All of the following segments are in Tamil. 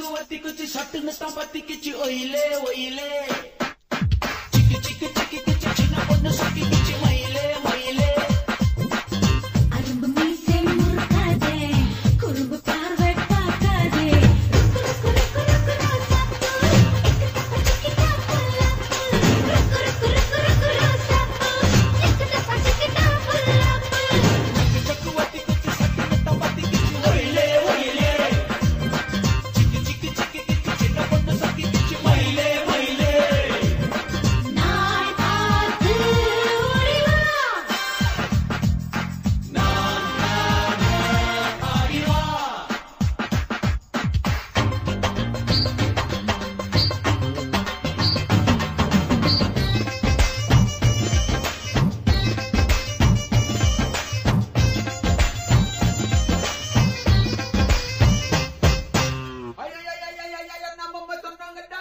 ஒத்திக்குச்சு சட்டுன்னு தான் பத்திக்குச்சு ஒயிலே ஒயிலே சிக்கி சிக்கி சிக்கி கிச்சு சின்ன பொண்ணு சொக்கிக்குச்சு மயிலே மயிலே அரும்பு மீசை முறுக்காதே குறும்பு பார்வை பார்க்காதே ருக்கு ருக்கு ருக்கு ருக்கு ரோசாப்பூ ருக்கு ருக்கு ருக்கு ரோசாப்பூ சக்கு ஒத்திக்குச்சு சட்டுன்னு தான் பத்திக்குச்சு ஒயிலே ஒயிலே சிக்கி சிக்கி சிக்கி கிச்சு சின்ன பொண்ணு சொக்கிக்குச்சு மயிலே மயிலே நாய் பார்த்து ஓடி வா ஆடிவா நம்ம சொன்னாங்கடா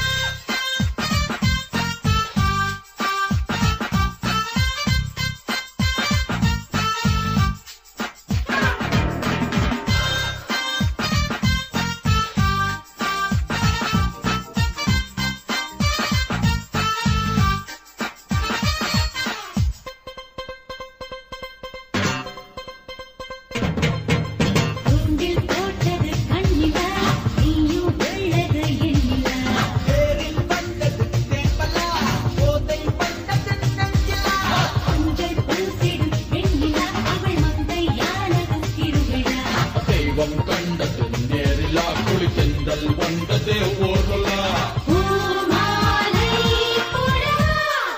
தூண்டில் போட்டது கண்ணிலா நீயும் உள்ளது எண்ணிலா தேரில் வந்தது தேம்பலா போதை வந்தது நெஞ்சிலா கொஞ்சல் பூசிடும் வெண்ணிலா அவள் மந்தை யானது திருவிழா தெய்வம் கண்டது நேரிலா குளிச்செந்தல் வந்ததே ஓரலா பூமாலை போடவா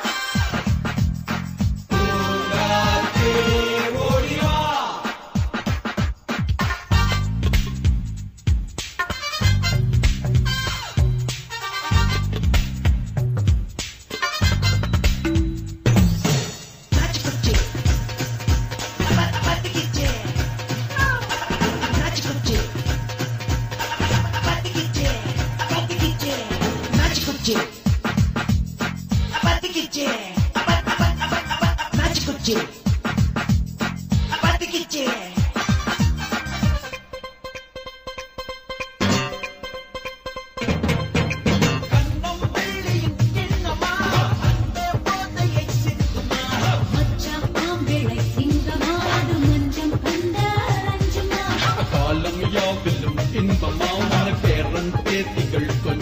ஓடிவா நாச்சிக்குச்சி பத்திக்கிச்சி நாச்சிக்குச்சி பத்திக்கிச்சி பத்திக்கிச்சி நாச்சிக்குச்சி பத்திக்கிச்சி நாச்சிக்குச்சி பத்திக்கிச்சி கண்ணம் வெள்ளியின் எண்ணமா அந்த போதையை சிந்துமா மச்சான் மாம்பிள்ளை சிங்கமா அது மஞ்சம் கண்ட அஞ்சுமா காலம் யாவிலும் இன்பமா மன பேரன் பேத்திகள் கொஞ்சம்